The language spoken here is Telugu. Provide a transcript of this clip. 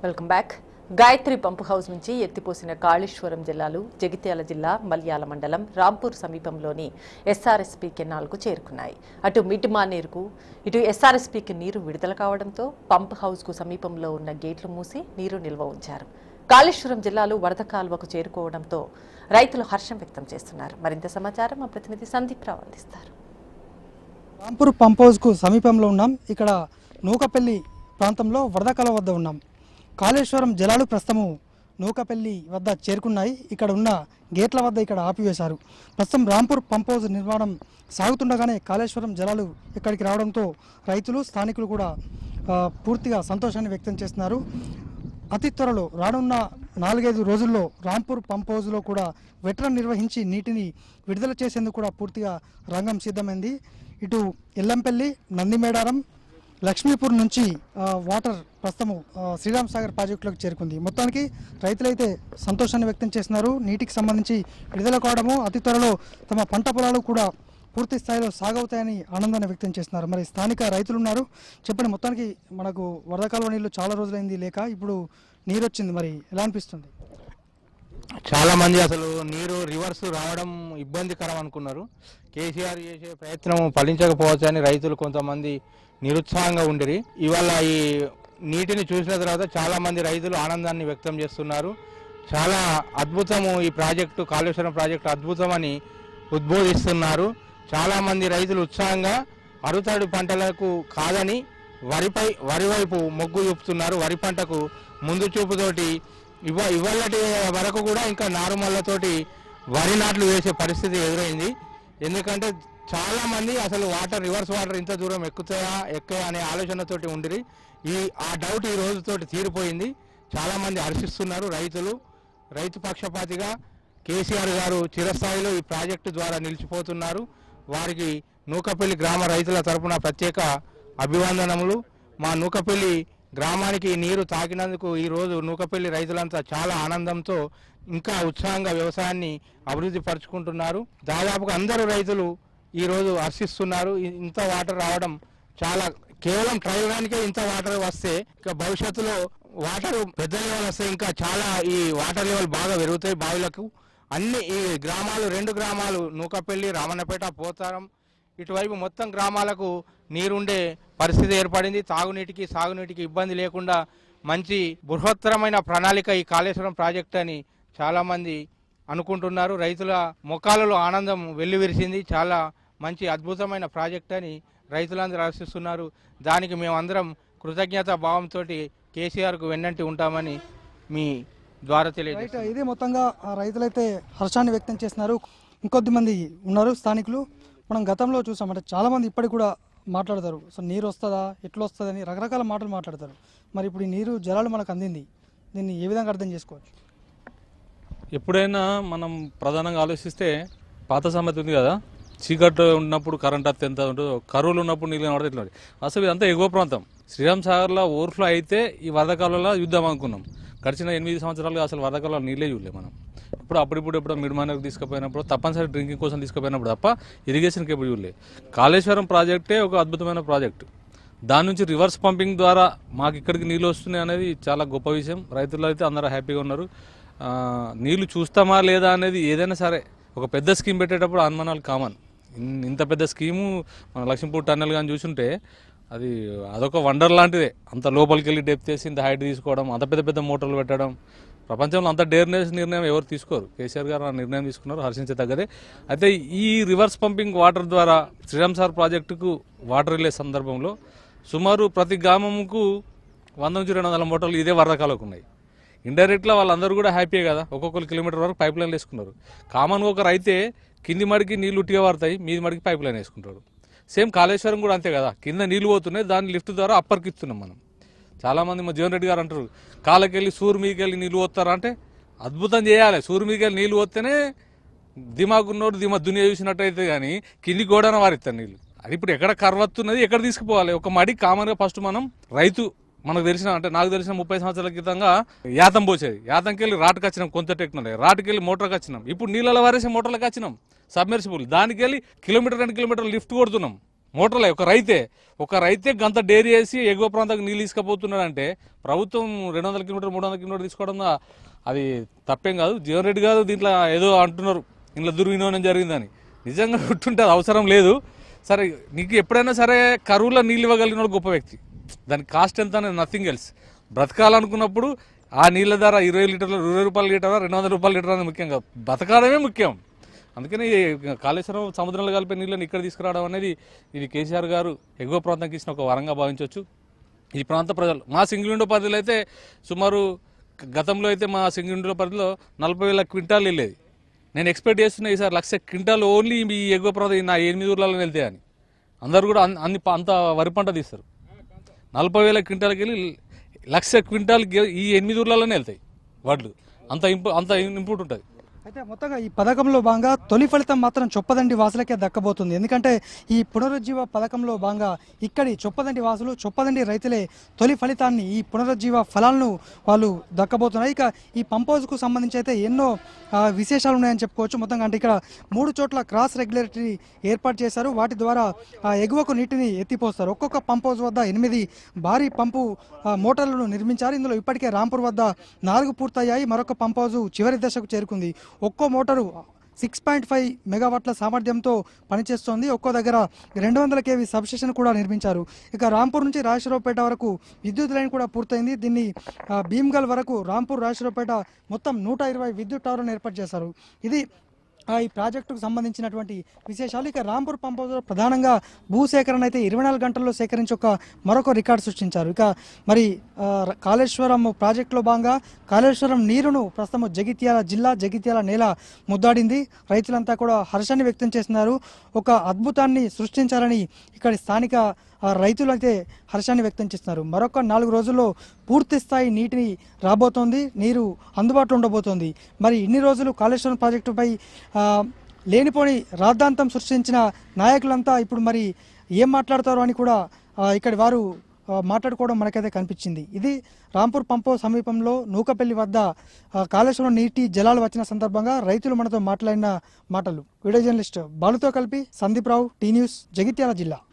Welcome back Gayatri pump house నుంచి ఎత్తిపోసిన కాళేశ్వరం జిల్లాలు జగిత్యాల జిల్లా మల్యాల మండలం రాంపూర్ సమీపంలోని ఎస్ఆర్ఎస్పీ కెనాల్కు చేరుకున్నాయి అటు మిడ్మానేరుకు ఇటు ఎస్ఆర్ఎస్పీకి నీరు విడుదల కావడంతో పంప్ హౌస్కు సమీపంలో ఉన్న గేట్లు మూసి నీరు నిల్వ ఉంచారు కాళేశ్వరం జిల్లాలు వరద కాల్వకు చేరుకోవడంతో రైతులు హర్షం వ్యక్తం చేస్తున్నారు మరింత సమాచారం మా ప్రతినిధి సందీప్ రావు అందిస్తారు రాంపూర్ పంప్ హౌస్కు సమీపంలో ఉన్నాం ఇక్కడ నూకపల్లి ప్రాంతంలో వరదకల వద్ద ఉన్నాం కాళేశ్వరం జలాలు ప్రస్తుతము నూకపల్లి వద్ద చేరుకున్నాయి ఇక్కడ ఉన్న గేట్ల వద్ద ఇక్కడ ఆపివేశారు ప్రస్తుతం రాంపూర్ పంప్ హౌస్ నిర్మాణం సాగుతుండగానే కాళేశ్వరం జలాలు ఇక్కడికి రావడంతో రైతులు స్థానికులు కూడా ఆ, పూర్తిగా సంతోషాన్ని వ్యక్తం చేస్తున్నారు అతి త్వరలో రానున్న నాలుగైదు రోజుల్లో రాంపూర్ పంప్ హౌస్లో కూడా వెటరన్ నిర్వహించి నీటిని విడుదల చేసేందుకు కూడా పూర్తిగా రంగం సిద్ధమైంది ఇటు ఎల్లంపల్లి నందిమేడారం లక్ష్మీపూర్ నుంచి ఆ, వాటర్ ప్రస్తుతము ఆ, శ్రీరామ్ సాగర్ ప్రాజెక్టులోకి చేరుకుంది మొత్తానికి రైతులైతే సంతోషాన్ని వ్యక్తం చేస్తున్నారు నీటికి సంబంధించి విడుదల కావడము అతి త్వరలో తమ పంట పొలాలు కూడా పూర్తి స్థాయిలో సాగవుతాయని ఆనందాన్ని వ్యక్తం చేస్తున్నారు మరి స్థానిక రైతులు ఉన్నారు చెప్పండి మొత్తానికి మనకు వరద కాలువ నీళ్లు చాలా రోజులైంది లేక ఇప్పుడు నీరు వచ్చింది మరి ఎలా అనిపిస్తుంది చాలా మంది అసలు నీరు రివర్స్ రావడం ఇబ్బందికరం అనుకున్నారు కేసీఆర్ చేసే ప్రయత్నం ఫలించకపోవచ్చు అని రైతులు కొంతమంది నిరుత్సాహంగా ఉండిరి ఇవాళ ఈ నీటిని చూసిన తర్వాత చాలా మంది రైతులు ఆనందాన్ని వ్యక్తం చేస్తున్నారు చాలా అద్భుతము ఈ ప్రాజెక్టు కాళేశ్వరం ప్రాజెక్టు అద్భుతమని ఉద్బోధిస్తున్నారు చాలా మంది రైతులు ఉత్సాహంగా అరుతాడు పంటలకు కాదని వరిపై వరి వైపు మొగ్గు చూపుతున్నారు వరి పంటకు ముందు చూపుతోటి ఇవ ఇవాళటి వరకు కూడా ఇంకా నారుమల్లతోటి వరి నాట్లు వేసే పరిస్థితి ఎదురైంది ఎందుకంటే చాలా మంది అసలు వాటర్ రివర్స్ వాటర్ ఇంత దూరం ఎక్కుతాయా ఎక్కాయా అనే ఆలోచనతోటి ఉండిరి ఈ ఆ డౌట్ ఈ రోజుతోటి తీరిపోయింది చాలా మంది హర్షిస్తున్నారు రైతులు రైతు పక్షపాతిగా కేసీఆర్ గారు చిరస్థాయిలో ఈ ప్రాజెక్టు ద్వారా నిలిచిపోతున్నారు వారికి నూకపల్లి గ్రామ రైతుల తరపున ప్రత్యేక అభివందనములు మా నూకపల్లి గ్రామానికి ఈ నీరు తాకినందుకు ఈ రోజు నూకపల్లి రైతులంతా చాలా ఆనందంతో ఇంకా ఉత్సాహంగా వ్యవసాయాన్ని అభివృద్ధి పరుచుకుంటున్నారు దాదాపుగా అందరూ రైతులు ఈ రోజు హర్షిస్తున్నారు ఇ- ఇంత వాటర్ రావడం చాలా కేవలం ట్రైవడానికే ఇంత వాటర్ వస్తే ఇంకా భవిష్యత్తులో వాటర్ పెద్ద లెవెల్ వస్తే ఇంకా చాలా ఈ వాటర్ లెవెల్ బాగా పెరుగుతాయి బావిలకు అన్ని ఈ గ్రామాలు రెండు గ్రామాలు నూకపల్లి రామన్నపేట పోతారం ఇటువైపు మొత్తం గ్రామాలకు నీరుండే పరిస్థితి ఏర్పడింది తాగునీటికి సాగునీటికి ఇబ్బంది లేకుండా మంచి బృహత్తరమైన ప్రణాళిక ఈ కాళేశ్వరం ప్రాజెక్ట్ అని చాలా మంది అనుకుంటున్నారు రైతుల ముఖాలలో ఆనందం వెల్లివిరిసింది చాలా మంచి అద్భుతమైన ప్రాజెక్ట్ అని రైతులందరూ ఆశిస్తున్నారు దానికి మేమందరం కృతజ్ఞత భావంతో కేసీఆర్కు వెన్నంటి ఉంటామని మీ ద్వారా రైట్ తెలియదు ఇది మొత్తంగా ఆ రైతులైతే హర్షాన్ని వ్యక్తం చేస్తున్నారు ఇంకొద్ది మంది ఉన్నారు స్థానికులు మనం గతంలో చూసాం అంటే చాలా మంది ఇప్పటికి కూడా మాట్లాడతారు సో నీరు వస్తుందా ఎట్లా వస్తుంది అని రకరకాల మాటలు మాట్లాడతారు మరి ఇప్పుడు ఈ నీరు జలాలు మనకు అందింది దీన్ని ఏ విధంగా అర్థం చేసుకోవచ్చు ఎప్పుడైనా మనం ప్రధానంగా ఆలోచిస్తే పాత సామెత ఉంది కదా చీకట్లో ఉన్నప్పుడు కరెంట్ అత్త ఎంత ఉంటుందో కరువులు ఉన్నప్పుడు నీళ్ళు కనబడితే ఇట్లా ఉంటుంది. అసలు ఇదంతా ఎగువ ప్రాంతం శ్రీరామ్ సాగర్లో ఓవర్ఫ్లో అయితే ఈ వరదకాలంలో యుద్ధం అనుకున్నాం గడిచిన ఎనిమిది సంవత్సరాలుగా అసలు వరదకాలంలో నీళ్ళే చూడలే మనం ఇప్పుడు అప్పుడిప్పుడు ఎప్పుడు మిడ్మానకు తీసుకుపోయినప్పుడు తప్పనిసరి డ్రింకింగ్ కోసం తీసుకుపోయినప్పుడు తప్ప ఇరిగేషన్కి ఎప్పుడు చూడలే కాళేశ్వరం ప్రాజెక్టే ఒక అద్భుతమైన ప్రాజెక్టు దాని నుంచి రివర్స్ పంపింగ్ ద్వారా మాకు ఇక్కడికి నీళ్ళు వస్తున్నాయి అనేది చాలా గొప్ప విషయం రైతులు అయితే అందరూ హ్యాపీగా ఉన్నారు ఆ, నీళ్లు చూస్తామా లేదా అనేది ఏదైనా సరే ఒక పెద్ద స్కీమ్ పెట్టేటప్పుడు అనుమానాలు కామన్ ఇన్- ఇంత పెద్ద స్కీము మన లక్ష్మీపూర్ టన్నెల్ కానీ చూసుంటే అది అదొక వండర్ లాంటిదే అంత లోపలికి వెళ్ళి డెప్త్ చేసి ఇంత హైట్ తీసుకోవడం అంత పెద్ద పెద్ద మోటార్లు పెట్టడం ప్రపంచంలో అంత డేర్నెస్ నిర్ణయం ఎవరు తీసుకోరు కేసీఆర్ గారు ఆ నిర్ణయం తీసుకున్నారు హర్షించదగ్గదే అయితే ఈ రివర్స్ పంపింగ్ వాటర్ ద్వారా శ్రీరామ్ సార్ ప్రాజెక్టుకు వాటర్ వెళ్ళే సందర్భంలో సుమారు ప్రతి గ్రామంకు వంద నుంచి రెండు వందల మోటార్లు ఇదే వరదకాలకు ఉన్నాయి ఇండైరెక్ట్గా వాళ్ళందరూ కూడా హ్యాపీయే కదా ఒక్కొక్కరు కిలోమీటర్ వరకు పైప్ లైన్లు వేసుకున్నారు కామన్గా ఒకరు అయితే కింది మడికి నీళ్లు ఉట్టిగా పడతాయి మీది మడికి పైప్ లైన్ వేసుకుంటాడు సేమ్ కాళేశ్వరం కూడా అంతే కదా కింద నీళ్లు పోతున్నాయి దాన్ని లిఫ్ట్ ద్వారా అప్పర్కి ఇస్తున్నాం మనం చాలామంది మా జీవన్ రెడ్డి గారు అంటారు కాళ్ళకెళ్ళి సూరు మీదకెళ్ళి నీళ్లు పోతారా అంటే అద్భుతం చేయాలి సూరు మీదకెళ్ళి నీళ్లు పోతేనే దిమాగున్నోడు దిమా దునియా చూసినట్టు అయితే కానీ కింది గోడన వారిస్తారు నీళ్లు అది ఇప్పుడు ఎక్కడ కర్వత్తున్నది ఎక్కడ తీసుకుపోవాలి ఒక మడి కామన్గా ఫస్ట్ మనం రైతు మనకు తెలిసిన అంటే నాకు తెలిసిన ముప్పై సంవత్సరాల క్రితంగా యాతం పోసేది యాతంకి వెళ్ళి రాటుకు వచ్చినాం కొంత టెక్నాలజీ రాటుకి వెళ్ళి మోటార్కి వచ్చినాం ఇప్పుడు నీళ్ళలో వారేసే మోటార్లకు వచ్చినాం సబ్మెర్సిబుల్ దానికి వెళ్ళి కిలోమీటర్ రెండు కిలోమీటర్లు లిఫ్ట్ కొడుతున్నాం మోటార్లే ఒక రైతే ఒక రైతే గంత డేరీ వేసి ఎగువ ప్రాంతానికి నీళ్ళు తీసుకుపోతున్నాడు అంటే ప్రభుత్వం రెండు వందల కిలోమీటర్ మూడు వందల కిలోమీటర్ తీసుకోవడం అది తప్పేం కాదు జీవన్ రెడ్డి గారు దీంట్లో ఏదో అంటున్నారు ఇంట్లో దుర్వినియోగం జరిగిందని నిజంగా ఉంటుంటే అది అవసరం లేదు సరే నీకు ఎప్పుడైనా సరే కరువులో నీళ్ళు ఇవ్వగలిగిన గొప్ప వ్యక్తి దాని కాస్ట్ ఎంత అనేది నథింగ్ ఎల్స్ బ్రతకాలనుకున్నప్పుడు ఆ నీళ్ళ ధర ఇరవై లీటర్లు ఇరవై రూపాయల లీటర్ రెండు వందల రూపాయల లీటర్ అనేది ముఖ్యం కాదు బతకాలమే ముఖ్యం అందుకని ఈ కాళేశ్వరం సముద్రంలో కలిపే నీళ్ళని ఇక్కడ తీసుకురావడం అనేది ఇది కేసీఆర్ గారు ఎగువ ప్రాంతానికి ఇచ్చిన ఒక వరంగా భావించవచ్చు ఈ ప్రాంత ప్రజలు మా సింగిలిండో పరిధిలో అయితే సుమారు గతంలో అయితే మా సింగిలిండో పరిధిలో నలభై వేల క్వింటాలు వెళ్ళేది నేను ఎక్స్పెక్ట్ చేస్తున్నా ఈసారి లక్ష క్వింటాల్ ఓన్లీ ఈ ఎగువ ప్రాంతం నా ఎనిమిది ఊర్లలో వెళ్తే అని అందరు కూడా అన్- అన్ని ప- అంత వరి పంట తీస్తారు నలభై వేల క్వింటాల్కి వెళ్ళి లక్ష క్వింటాల్కి ఈ ఎనిమిది ఊర్లలోనే వెళ్తాయి వడ్లు అంత ఇంపు అంత ఇంపుట్ ఉంటుంది అయితే మొత్తంగా ఈ పథకంలో భాగంగా తొలి ఫలితం మాత్రం చొప్పదండి వాసులకే దక్కబోతుంది ఎందుకంటే ఈ పునరుజ్జీవ పథకంలో భాగంగా ఇక్కడి చొప్పదండి వాసులు చొప్పదండి రైతులే తొలి ఫలితాన్ని ఈ పునరుజ్జీవ ఫలాలను వాళ్ళు దక్కబోతున్నారు ఇక ఈ పంపోజ్కు సంబంధించి అయితే ఎన్నో ఆ, విశేషాలు ఉన్నాయని చెప్పుకోవచ్చు మొత్తంగా అంటే ఇక్కడ మూడు చోట్ల క్రాస్ రెగ్యులేటరీ ఏర్పాటు చేశారు వాటి ద్వారా ఆ, ఎగువకు నీటిని ఎత్తిపోస్తారు ఒక్కొక్క పంపోజ్ వద్ద ఎనిమిది భారీ పంపు ఆ, మోటార్లను నిర్మించారు ఇందులో ఇప్పటికే రాంపూర్ వద్ద నాలుగు పూర్తయ్యాయి మరొక పంపోజు చివరి దశకు చేరుకుంది ఒక్కో మోటారు సిక్స్ పాయింట్ ఫైవ్ మెగావాట్ల సామర్థ్యంతో పనిచేస్తోంది ఒక్కో దగ్గర రెండు వందల కేవీ సబ్స్టేషన్ కూడా నిర్మించారు ఇక రాంపూర్ నుంచి రాజేశ్వరపేట వరకు విద్యుత్ లైన్ కూడా పూర్తయింది దీన్ని ఆ, భీమ్గల్ వరకు రాంపూర్ రాజేశ్వరపేట మొత్తం నూట ఇరవై విద్యుత్ టవర్లను ఏర్పాటు చేశారు ఇది ఆ, ఈ ప్రాజెక్టుకు సంబంధించినటువంటి విశేషాలు ఇక రాంపూర్ పంప్ హౌస్లో ప్రధానంగా భూసేకరణ అయితే ఇరవై నాలుగు గంటల్లో సేకరించి ఒక మరొక రికార్డు సృష్టించారు ఇక మరి ఆ, ర- కాళేశ్వరం ప్రాజెక్టులో భాగంగా కాళేశ్వరం నీరును ప్రస్తుతం జగిత్యాల జిల్లా జగిత్యాల నేల ముద్దాడింది రైతులంతా కూడా హర్షాన్ని వ్యక్తం చేస్తున్నారు ఒక అద్భుతాన్ని సృష్టించాలని ఇక్కడి స్థానిక ఆ, రైతులు అయితే హర్షాన్ని వ్యక్తం చేస్తున్నారు మరొక నాలుగు రోజుల్లో పూర్తి స్థాయి నీటిని రాబోతోంది నీరు అందుబాటులో ఉండబోతోంది మరి ఇన్ని రోజులు కాళేశ్వరం ప్రాజెక్టుపై ఆ, లేనిపోని రాద్ధాంతం సృష్టించిన నాయకులంతా ఇప్పుడు మరి ఏం మాట్లాడతారో అని కూడా ఆ, ఇక్కడి వారు ఆ, మాట్లాడుకోవడం మనకైతే కనిపించింది ఇది రాంపూర్ పంపో సమీపంలో నూకపల్లి వద్ద ఆ, కాళేశ్వరం నీటి జలాలు వచ్చిన సందర్భంగా రైతులు మనతో మాట్లాడిన మాటలు వీడియో జర్నలిస్ట్ బాలుతో కలిపి సందీప్ రావు టీ న్యూస్ జగిత్యాల జిల్లా